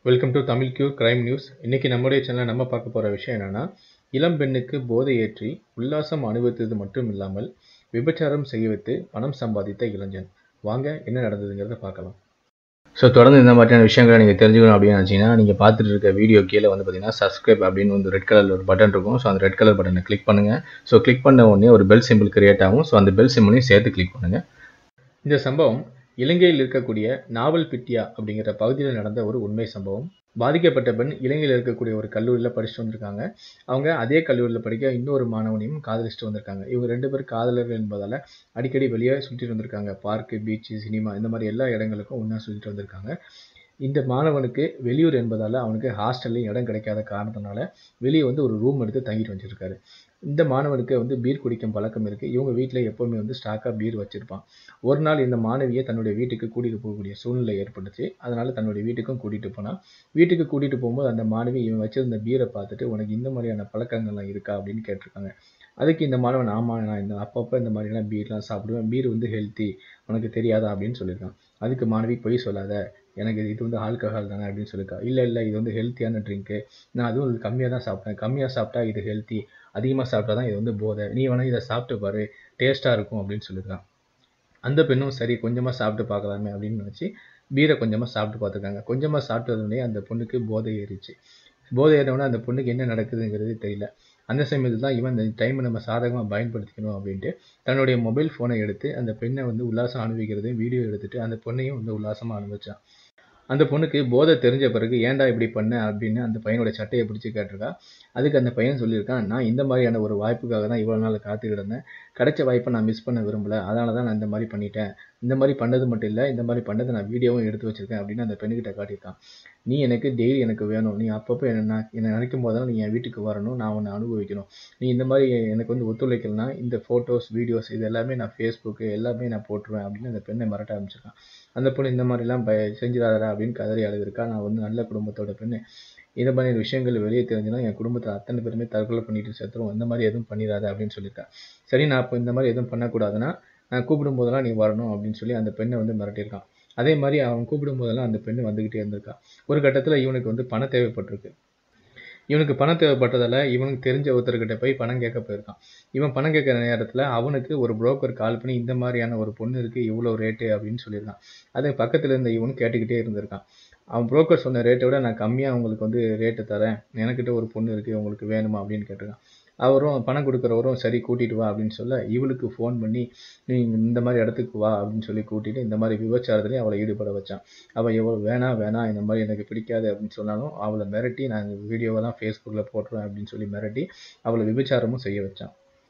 welcome to Tamil Q crime news இன்னைக்கு நம்முடைய சேனலில் நம்ம பார்க்க போகிற விஷயம் என்னன்னா இளம் பெண்ணுக்கு போதை ஏற்றி உல்லாசம் அனுபவித்தது மட்டும் இல்லாமல் விபச்சாரம் செய்ய வைத்து பணம் சம்பாதித்த இளைஞன் வாங்க என்ன நடந்ததுங்கிறத பார்க்கலாம் ஸோ தொடர்ந்து இந்த மாதிரியான விஷயங்களை நீங்கள் தெரிஞ்சுக்கணும் அப்படின்னு நினச்சிங்கன்னா நீங்கள் பார்த்துட்டு இருக்க வீடியோ கீழே வந்து பார்த்தீங்கன்னா சப்ஸ்கிரைப் அப்படின்னு வந்து ரெட் கலர் ஒரு பட்டன் இருக்கும் ஸோ அந்த ரெட் கலர் பட்டனை கிளிக் பண்ணுங்கள் ஸோ கிளிக் பண்ண உடனே ஒரு பெல் சிம்பிள் கிரியேட் ஆகும் ஸோ அந்த பெல் சிம்பிளையும் சேர்த்து கிளிக் பண்ணுங்கள் இந்த சம்பவம் இலங்கையில் இருக்கக்கூடிய நாவல்பிட்டியா அப்படிங்கிற பகுதியில் நடந்த ஒரு உண்மை சம்பவம் பாதிக்கப்பட்ட பெண் இலங்கையில் இருக்கக்கூடிய ஒரு கல்லூரியில் படிச்சுட்டு வந்திருக்காங்க அவங்க அதே கல்லூரியில் படிக்க இன்னொரு மாணவனையும் காதலிச்சுட்டு வந்திருக்காங்க இவங்க ரெண்டு பேரும் காதலர்கள் என்பதால் அடிக்கடி வெளியே சுற்றிட்டு வந்திருக்காங்க பார்க்கு பீச்சு சினிமா இந்த மாதிரி எல்லா இடங்களுக்கும் ஒன்றா சுற்றிட்டு வந்திருக்காங்க இந்த மாணவனுக்கு வெளியூர் என்பதால் அவனுக்கு ஹாஸ்டல்லையும் இடம் கிடைக்காத காரணத்தினால வெளியே வந்து ஒரு ரூம் எடுத்து தங்கிட்டு வச்சிருக்காரு இந்த மாணவனுக்கு வந்து பீர் குடிக்கும் பழக்கம் இருக்குது இவங்க வீட்டில் எப்போவுமே வந்து ஸ்டாக்காக பீர் வச்சுருப்பான் ஒரு நாள் இந்த மாணவியை தன்னுடைய வீட்டுக்கு கூட்டிகிட்டு போகக்கூடிய சூழ்நிலை ஏற்பட்டுச்சு அதனால் தன்னுடைய வீட்டுக்கும் கூட்டிகிட்டு போனான் வீட்டுக்கு கூட்டிகிட்டு போகும்போது அந்த மாணவி இவன் வச்சிருந்த பீரை பார்த்துட்டு உனக்கு இந்த மாதிரியான பழக்கங்கள்லாம் இருக்கா அப்படின்னு கேட்டிருக்காங்க அதுக்கு இந்த மாணவன் ஆமாம் நான் இந்த அப்பப்போ இந்த மாதிரிலாம் பீர்லாம் சாப்பிடுவேன் பீர் வந்து ஹெல்த்தி உனக்கு தெரியாதா அப்படின்னு சொல்லியிருக்கான் அதுக்கு மாணவி பொய் சொல்லாத எனக்கு இது வந்து ஆல்கஹால் தானே அப்படின்னு சொல்லியிருக்கா இல்லை இல்லை இது வந்து ஹெல்த்தியான ட்ரிங்க்கு நான் அதுவும் கம்மியாக தான் சாப்பிட்டேன் கம்மியாக சாப்பிட்டா இது ஹெல்த்தி அதிகமாக சாப்பிட்டா தான் இது வந்து போதை நீ வேணால் இதை சாப்பிட்டு பாரு டேஸ்ட்டாக இருக்கும் அப்படின்னு சொல்லியிருக்கான் அந்த பெண்ணும் சரி கொஞ்சமாக சாப்பிட்டு பார்க்கலாமே அப்படின்னு நினச்சி பீரை கொஞ்சமாக சாப்பிட்டு பார்த்துருக்காங்க கொஞ்சமாக சாப்பிட்டதுனே அந்த பொண்ணுக்கு போதை ஏறிச்சு போதை ஏறினோடனே அந்த பொண்ணுக்கு என்ன நடக்குதுங்கிறது தெரியல அந்த சமயத்தில் தான் இவன் இந்த டைமை நம்ம சாதகமாக பயன்படுத்திக்கணும் அப்படின்ட்டு தன்னுடைய மொபைல் ஃபோனை எடுத்து அந்த பெண்ணை வந்து உல்லாசம் அனுபவிக்கிறதையும் வீடியோ எடுத்துட்டு அந்த பொண்ணையும் வந்து உல்லாசமாக அனுபவிச்சான் அந்த பொண்ணுக்கு போதை தெரிஞ்ச பிறகு ஏன்டா இப்படி பண்ண அப்படின்னு அந்த பையனோட சட்டையை பிடிச்சி கேட்டிருக்கா அதுக்கு அந்த பையன் சொல்லியிருக்கான் நான் இந்த மாதிரியான ஒரு வாய்ப்புக்காக தான் இவ்வளோ நாள் காத்துக்கிட்டு இருந்தேன் கிடைச்ச வாய்ப்பை நான் மிஸ் பண்ண விரும்பல அதனால தான் நான் இந்த மாதிரி பண்ணிட்டேன் இந்த மாதிரி பண்ணது மட்டும் இல்லை இந்த மாதிரி பண்ணதை நான் வீடியோவும் எடுத்து வச்சிருக்கேன் அப்படின்னு அந்த பெண்ணுக்கிட்ட காட்டியிருக்கான் நீ எனக்கு டெய்லி எனக்கு வேணும் நீ அப்பப்போ என்ன என்னை நினைக்கும் போதெல்லாம் நீ என் வீட்டுக்கு வரணும் நான் உன்னை அனுபவிக்கணும் நீ இந்த மாதிரி எனக்கு வந்து ஒத்துழைக்கலனா இந்த ஃபோட்டோஸ் வீடியோஸ் இது எல்லாமே நான் ஃபேஸ்புக்கு எல்லாமே நான் போட்டுருவேன் அப்படின்னு அந்த பெண்ணை மிரட்ட ஆரம்பிச்சிருக்கான் அந்த பொண்ணு இந்த மாதிரிலாம் பய செஞ்சிடாதடா அப்படின்னு கதறி அழுதுருக்கா நான் வந்து நல்ல குடும்பத்தோட பெண்ணு இந்த மாதிரி விஷயங்கள் வெளியே தெரிஞ்சுன்னா என் குடும்பத்தில் அத்தனை பேருமே தற்கொலை பண்ணிட்டு செத்துரும் இந்த மாதிரி எதுவும் பண்ணிடாத அப்படின்னு சொல்லியிருக்கா சரி நான் இப்போ இந்த மாதிரி எதுவும் பண்ணக்கூடாதுன்னா நான் கூப்பிடும் போதெல்லாம் நீ வரணும் அப்படின்னு சொல்லி அந்த பெண்ணை வந்து மிரட்டியிருக்கான் அதே மாதிரி அவன் கூப்பிடும் போதெல்லாம் அந்த பெண்ணு வந்துக்கிட்டே இருந்திருக்கா ஒரு கட்டத்தில் இவனுக்கு வந்து பணம் தேவைப்பட்டிருக்கு இவனுக்கு பணம் தேவைப்பட்டதால் இவனுக்கு தெரிஞ்ச ஒருத்தர்கிட்ட போய் பணம் கேட்க போயிருக்கான் இவன் பணம் கேட்குற நேரத்தில் அவனுக்கு ஒரு புரோக்கர் கால் பண்ணி இந்த மாதிரியான ஒரு பொண்ணு இருக்குது இவ்வளோ ரேட்டு அப்படின்னு சொல்லியிருக்கான் அது பக்கத்தில் இருந்த இவனு கேட்டுக்கிட்டே இருந்திருக்கான் அவன் புரோக்கர் சொன்ன ரேட்டை விட நான் கம்மியாக உங்களுக்கு வந்து ரேட்டு தரேன் எனக்கிட்ட ஒரு பொண்ணு இருக்குது உங்களுக்கு வேணுமா அப்படின்னு கேட்டிருக்கான் அவரும் பணம் கொடுக்குறவரும் சரி கூட்டிகிட்டு வா அப்படின்னு சொல்ல இவளுக்கு ஃபோன் பண்ணி நீ இந்த மாதிரி இடத்துக்கு வா அப்படின்னு சொல்லி கூட்டிகிட்டு இந்த மாதிரி விபச்சாரத்துலேயும் அவளை ஈடுபட வச்சான் அவள் எவ்வளோ வேணாம் வேணாம் இந்த மாதிரி எனக்கு பிடிக்காது அப்படின்னு சொன்னாலும் அவளை மிரட்டி நான் வீடியோவெல்லாம் ஃபேஸ்புக்கில் போட்டுருவேன் அப்படின்னு சொல்லி மிரட்டி அவளை விபச்சாரமும் செய்ய வச்சான்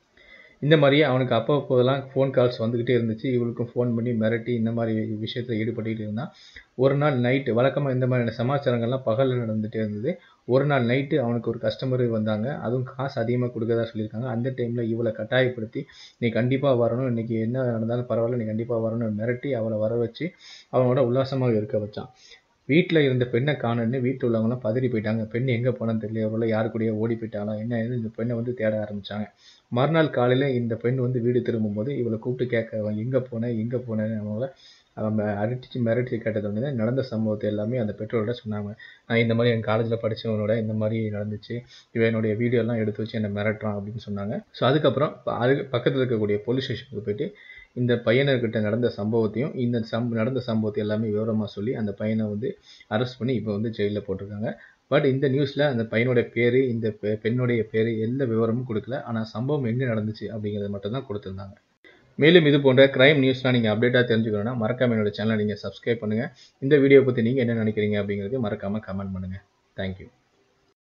இந்த மாதிரியே அவனுக்கு அப்பப்போதெல்லாம் ஃபோன் கால்ஸ் வந்துக்கிட்டே இருந்துச்சு இவளுக்கும் ஃபோன் பண்ணி மிரட்டி இந்த மாதிரி விஷயத்தில் ஈடுபட்டுக்கிட்டு இருந்தான் ஒரு நாள் நைட்டு வழக்கமாக இந்த மாதிரியான சமாச்சாரங்கள்லாம் பகலில் நடந்துகிட்டே இருந்தது ஒரு நாள் நைட்டு அவனுக்கு ஒரு கஸ்டமர் வந்தாங்க அதுவும் காசு அதிகமாக கொடுக்கறதா சொல்லியிருக்காங்க அந்த டைமில் இவளை கட்டாயப்படுத்தி நீ கண்டிப்பாக வரணும் இன்றைக்கி என்ன நடந்தாலும் பரவாயில்ல நீ கண்டிப்பாக வரணும் மிரட்டி அவளை வர வச்சு அவனோட உல்லாசமாக இருக்க வச்சான் வீட்டில் இருந்த பெண்ணை காணுன்னு வீட்டில் உள்ளவங்களாம் பதறி போயிட்டாங்க பெண் எங்கே போனான்னு தெரியல ஒருவேளை யாரு கூடயே ஓடி போயிட்டாங்களா என்ன ஏது இந்த பெண்ணை வந்து தேட ஆரம்பித்தாங்க மறுநாள் காலையில் இந்த பெண் வந்து வீடு திரும்பும்போது இவளை கூப்பிட்டு கேட்க அவன் எங்கே போனேன் எங்கே போனேன்னு அவங்கள அவன் அடிச்சு மிரட்டி கேட்டது நடந்த சம்பவத்தை எல்லாமே அந்த பெற்றோரோட சொன்னாங்க நான் இந்த மாதிரி என் காலேஜில் படித்தவனோட இந்த மாதிரி நடந்துச்சு இவன் என்னுடைய வீடியோலாம் எடுத்து வச்சு என்னை மிரட்டுறான் அப்படின்னு சொன்னாங்க ஸோ அதுக்கப்புறம் அது பக்கத்தில் இருக்கக்கூடிய போலீஸ் ஸ்டேஷனுக்கு போயிட்டு இந்த பையனர்கிட்ட நடந்த சம்பவத்தையும் இந்த சம் நடந்த சம்பவத்தை எல்லாமே விவரமாக சொல்லி அந்த பையனை வந்து அரெஸ்ட் பண்ணி இப்போ வந்து ஜெயிலில் போட்டிருக்காங்க பட் இந்த நியூஸில் அந்த பையனுடைய பேர் இந்த பெண்ணுடைய பேர் எந்த விவரமும் கொடுக்கல ஆனால் சம்பவம் எங்கே நடந்துச்சு அப்படிங்கிறத மட்டும் தான் கொடுத்துருந்தாங்க மேலும் இது போன்ற கிரைம் நியூஸ்லாம் நீங்கள் அப்டேட்டாக தெரிஞ்சுக்கணும்னா மறக்காம என்னோட சேனலை நீங்கள் சப்ஸ்கிரைப் பண்ணுங்கள் இந்த வீடியோ பற்றி நீங்கள் என்ன நினைக்கிறீங்க அப்படிங்கிறதையும் மறக்காமல் கமெண்ட் பண்ணுங்கள் தேங்க்யூ